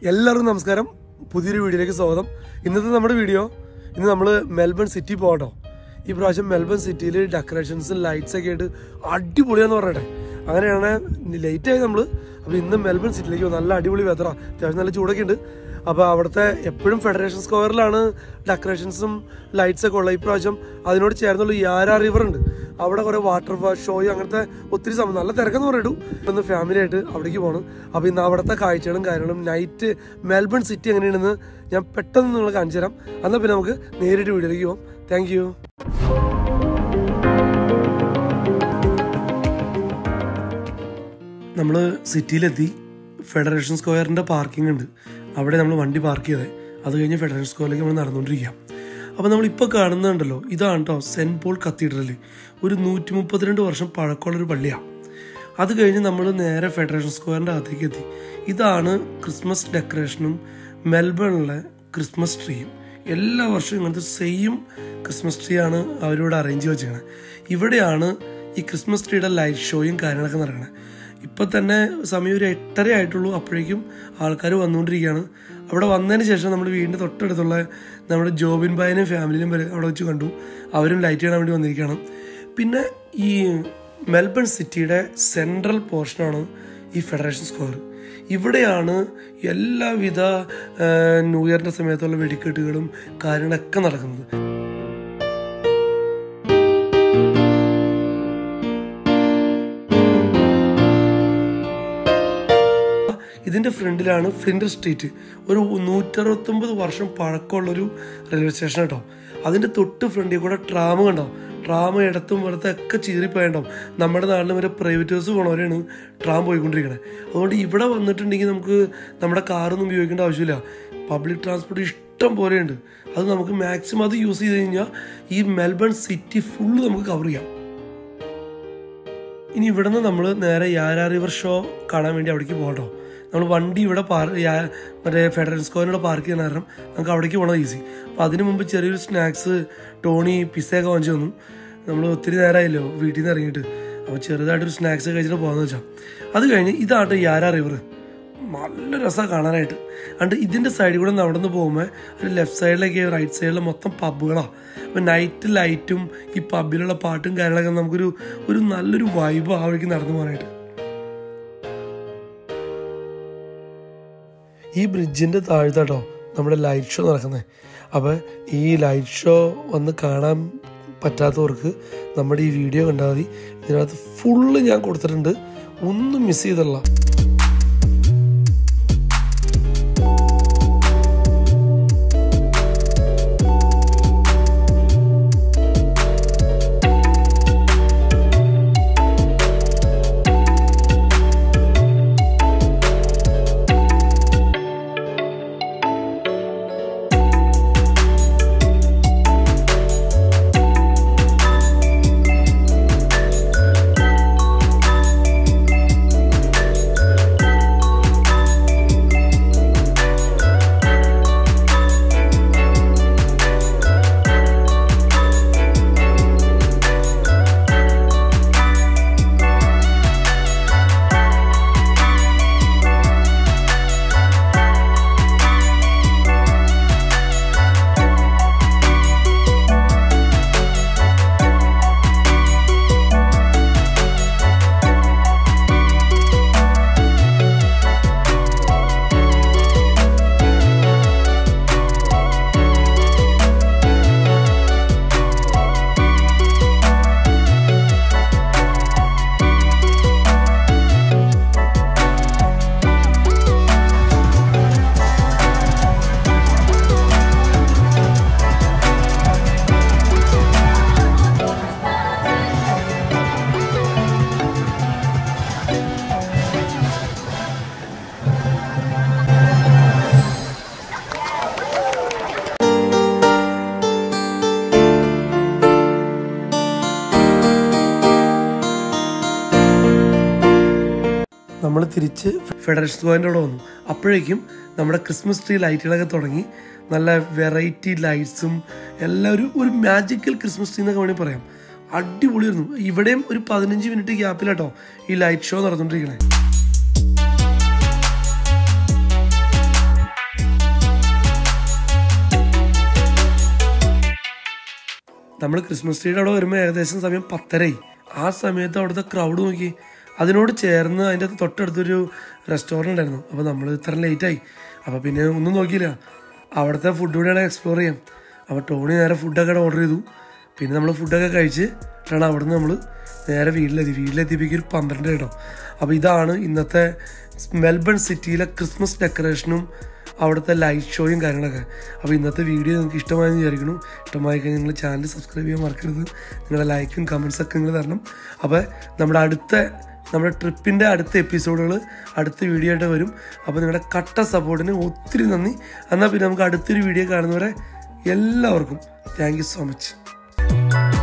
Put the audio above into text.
എല്ലാവർക്കും നമസ്കാരം പുതിയൊരു വീഡിയോയിലേക്ക് സ്വാഗതം ഇന്നത്തെ നമ്മുടെ വീഡിയോ ഇന്ന് നമ്മൾ മെൽബൺ സിറ്റി പോകട്ടോ ഈ പ്രാവശ്യം മെൽബൺ സിറ്റിയിൽ ഡെക്കറേഷൻസും ലൈറ്റ്സ് ഒക്കെ ആയിട്ട് അടിപൊളിയാന്ന് പറയട്ടെ അങ്ങനെയാണ് ലേറ്റ് ആയി നമ്മൾ അപ്പോൾ ഇന്ന് മെൽബൺ സിറ്റിയിലേക്ക് പോകും. നല്ല അടിപൊളി വെതറാ അത്യാവശ്യം നല്ല ചൂടൊക്കെ ഉണ്ട് അപ്പോൾ അവിടുത്തെ എപ്പോഴും ഫെഡറേഷൻ സ്ക്വയറിലാണ് ഡെക്കറേഷൻസും ലൈറ്റ്സ് ഒക്കെ ഉള്ളത് ഈ പ്രാവശ്യം അതിനോട് ചേർന്നുള്ള യാര റിവർ ഉണ്ട് അവിടെ കുറെ വാട്ടർ ഷോയും അങ്ങനത്തെ ഒത്തിരി സമയം നല്ല തിരക്കെന്ന് പറയട്ടു ഒന്ന് ഫാമിലി ആയിട്ട് അവിടേക്ക് പോകണം അപ്പോൾ ഇന്ന് അവിടുത്തെ കാഴ്ചകളും കാര്യങ്ങളും നൈറ്റ് മെൽബൺ സിറ്റി എങ്ങനെയാണെന്ന് ഞാൻ പെട്ടെന്ന് നിങ്ങൾ കാണിച്ചു തരാം എന്നാൽ പിന്നെ നമുക്ക് നേരിട്ട് വീഡിയോയിലേക്ക് പോകാം താങ്ക് യു നമ്മൾ സിറ്റിയിലെത്തി ഫെഡറേഷൻ സ്ക്വയറിൻ്റെ പാർക്കിംഗ് ഉണ്ട് അവിടെ നമ്മൾ വണ്ടി പാർക്ക് ചെയ്തത് അത് കഴിഞ്ഞ് ഫെഡറേഷൻ സ്ക്വയറിലേക്ക് നമ്മൾ നടന്നുകൊണ്ടിരിക്കുക അപ്പോൾ നമ്മളിപ്പോൾ കാണുന്നുണ്ടല്ലോ ഇതാണ് കേട്ടോ സെൻറ്റ് പോൾ കത്തീഡ്രൽ ഒരു നൂറ്റി മുപ്പത്തിരണ്ട് വർഷം പഴക്കമുള്ളൊരു പള്ളിയാണ് അത് കഴിഞ്ഞ് നമ്മൾ നേരെ ഫെഡറേഷൻ സ്ക്വയറിൻ്റെ അകത്തേക്ക് എത്തി ഇതാണ് ക്രിസ്മസ് ഡെക്കറേഷനും മെൽബണിലെ ക്രിസ്മസ് ട്രീയും എല്ലാ വർഷവും ഇങ്ങനത്തെ സെയിം ക്രിസ്മസ് ട്രീ ആണ് അവരിവിടെ അറേഞ്ച് ചെയ്ത് വെച്ചിരിക്കുന്നത് ഇവിടെയാണ് ഈ ക്രിസ്മസ് ട്രീയുടെ ലൈറ്റ് ഷോയും കാര്യങ്ങളൊക്കെ നടക്കുന്നത് ഇപ്പം തന്നെ സമയം ഒരു എട്ടര ആയിട്ടുള്ളൂ അപ്പോഴേക്കും ആൾക്കാർ വന്നുകൊണ്ടിരിക്കുകയാണ് അവിടെ വന്നതിന് ശേഷം നമ്മൾ വീടിൻ്റെ തൊട്ടടുത്തുള്ള നമ്മുടെ ജോബിൻ ബായനും ഫാമിലിയും വരെ അവിടെ വെച്ച് കണ്ടു അവരും ലൈറ്റ് ചെയ്യാൻ വേണ്ടി വന്നിരിക്കുകയാണ് പിന്നെ ഈ മെൽബൺ സിറ്റിയുടെ സെൻട്രൽ പോർഷനാണ് ഈ ഫെഡറേഷൻ സ്ക്വയർ ഇവിടെയാണ് എല്ലാവിധ ആ, ന്യൂ ഇയറിൻ്റെ സമയത്തുള്ള വെടിക്കെട്ടുകളും കാര്യങ്ങളൊക്കെ നടക്കുന്നത് ഇതിന്റെ ഫ്രണ്ടിലാണ് ഫ്ലിൻഡർ സ്ട്രീറ്റ് ഒരു നൂറ്ററുപത്തൊമ്പത് വർഷം പഴക്കമുള്ളൊരു റെയിൽവേ സ്റ്റേഷൻ കേട്ടോ അതിന്റെ തൊട്ട് ഫ്രണ്ടിൽ കൂടെ ട്രാം കണ്ടോ ട്രാം ഇടത്തും വലത്തും ഒക്കെ ചീറിപ്പോയണ്ടോ നമ്മുടെ നാട്ടിൽ വരെ പ്രൈവറ്റ് ബസ് പോണവരെയാണ് ട്രാം പോയിക്കൊണ്ടിരിക്കുന്നത് അതുകൊണ്ട് ഇവിടെ വന്നിട്ടുണ്ടെങ്കിൽ നമുക്ക് നമ്മുടെ കാറൊന്നും ഉപയോഗിക്കേണ്ട ആവശ്യമില്ല പബ്ലിക് ട്രാൻസ്പോർട്ട് ഇഷ്ടം പോലെയുണ്ട് അത് നമുക്ക് മാക്സിമം അത് യൂസ് ചെയ്ത് കഴിഞ്ഞാൽ ഈ മെൽബൺ സിറ്റി ഫുള്ള് നമുക്ക് കവർ ചെയ്യാം ഇനി ഇവിടുന്ന് നമ്മൾ നേരെ യാരാ റിവർ ഷോ കാണാൻ വേണ്ടി അവിടേക്ക് പോകട്ടോ നമ്മൾ വണ്ടി ഇവിടെ പാർ യാ- മറ്റേ ഫെഡറൽ സ്ക്വയറിലൂടെ പാർക്ക് ചെയ്യുന്ന കാരണം നമുക്ക് അവിടേക്ക് പോകണം ഈസി അപ്പോൾ അതിന് മുമ്പ് ചെറിയൊരു സ്നാക്സ് ടോണി പിസ്സയൊക്കെ വാങ്ങിച്ചു തന്നു നമ്മൾ ഒത്തിരി നേരമായല്ലോ വീട്ടിൽ നിന്ന് ഇറങ്ങിയിട്ട് അപ്പോൾ ചെറുതായിട്ടൊരു സ്നാക്സ് കഴിച്ചിട്ട് പോകാമെന്ന് വെച്ചാൽ അത് കഴിഞ്ഞ് ഇതാട്ടോ യാരാ റിവർ നല്ല രസമാണ് കാണാനായിട്ട് അണ്ട് ഇതിൻ്റെ സൈഡിൽ കൂടെ നടന്ന് പോകുമ്പോൾ ഒരു ലെഫ്റ്റ് സൈഡിലേക്ക് റൈറ്റ് സൈഡിൽ മൊത്തം പബ്ബുകളാണ് അപ്പോൾ നൈറ്റ് ലൈറ്റും ഈ പബ്ബിലുള്ള പാട്ടും കാര്യങ്ങളൊക്കെ നമുക്കൊരു ഒരു നല്ലൊരു വൈബ് ആ വഴിക്ക് നടന്നു പോകാനായിട്ട് ഈ ബ്രിഡ്ജിൻ്റെ താഴ്ത്താട്ടോ നമ്മുടെ ലൈറ്റ് ഷോ നടക്കുന്നത് അപ്പോൾ ഈ ലൈറ്റ് ഷോ വന്ന് കാണാൻ പറ്റാത്തവർക്ക് നമ്മുടെ ഈ വീഡിയോ കണ്ടാൽ മതി ഇതിനകത്ത് ഫുള്ള് ഞാൻ കൊടുത്തിട്ടുണ്ട് ഒന്നും മിസ് ചെയ്തല്ല നമ്മൾ തിരിച്ച് ഫെഡറേഷൻ സ്ക്വയറിൻ്റെ അവിടെ വന്നു അപ്പോഴേക്കും നമ്മുടെ ക്രിസ്മസ് ട്രീ ലൈറ്റുകളൊക്കെ തുടങ്ങി നല്ല വെറൈറ്റി ലൈറ്റ്സും എല്ലാം ഒരു ഒരു മാജിക്കൽ ക്രിസ്മസ് ട്രീ എന്നൊക്കെ വേണമെങ്കിൽ പറയാം അടിപൊളിയായിരുന്നു ഇവിടെയും ഒരു പതിനഞ്ച് മിനിറ്റ് ഗ്യാപ്പിലാട്ടോ ഈ ലൈറ്റ് ഷോ നടന്നുകൊണ്ടിരിക്കണേ നമ്മൾ ക്രിസ്മസ് ട്രീയുടെ അവിടെ വരുമ്പോൾ ഏകദേശം സമയം പത്തരയായി ആ സമയത്ത് അവിടുത്തെ ക്രൗഡ് നോക്കി അതിനോട് ചേർന്ന് അതിൻ്റെ തൊട്ടടുത്തൊരു റെസ്റ്റോറൻ്റ് ഉണ്ടായിരുന്നു അപ്പോൾ നമ്മൾ ഇത്ര ലേറ്റായി അപ്പോൾ പിന്നെ ഒന്നും നോക്കിയില്ല അവിടുത്തെ ഫുഡ് കൂടെയാണ് എക്സ്പ്ലോർ ചെയ്യാം അപ്പോൾ ടോണി നേരെ ഫുഡൊക്കെ ഓർഡർ ചെയ്തു പിന്നെ നമ്മൾ ഫുഡൊക്കെ കഴിച്ച് ആണ് അവിടുന്ന് നമ്മൾ നേരെ വീട്ടിലെത്തി വീട്ടിലെത്തിയപ്പോഴേക്കും ഒരു പന്ത്രണ്ട് കേട്ടോ അപ്പോൾ ഇതാണ് ഇന്നത്തെ മെൽബൺ സിറ്റിയിലെ ക്രിസ്മസ് ഡെക്കറേഷനും അവിടുത്തെ ലൈറ്റ് ഷോയും കാര്യങ്ങളൊക്കെ അപ്പോൾ ഇന്നത്തെ വീഡിയോ നിങ്ങൾക്ക് ഇഷ്ടമായെന്ന് വിചാരിക്കുന്നു ഇഷ്ടമായി കഴിഞ്ഞാൽ നിങ്ങൾ ചാനൽ സബ്സ്ക്രൈബ് ചെയ്യാൻ മറക്കരുത് നിങ്ങളുടെ ലൈക്കും കമൻസ് ഒക്കെ നിങ്ങൾ തരണം അപ്പോൾ നമ്മുടെ അടുത്ത നമ്മുടെ ട്രിപ്പിൻ്റെ അടുത്ത എപ്പിസോഡുകൾ അടുത്ത വീഡിയോ ആയിട്ട് വരും അപ്പോൾ നിങ്ങളുടെ കട്ട സപ്പോർട്ടിന് ഒത്തിരി നന്ദി എന്നാൽ പിന്നെ നമുക്ക് അടുത്തൊരു വീഡിയോ കാണുന്നവരെ എല്ലാവർക്കും താങ്ക് യു സോ മച്ച്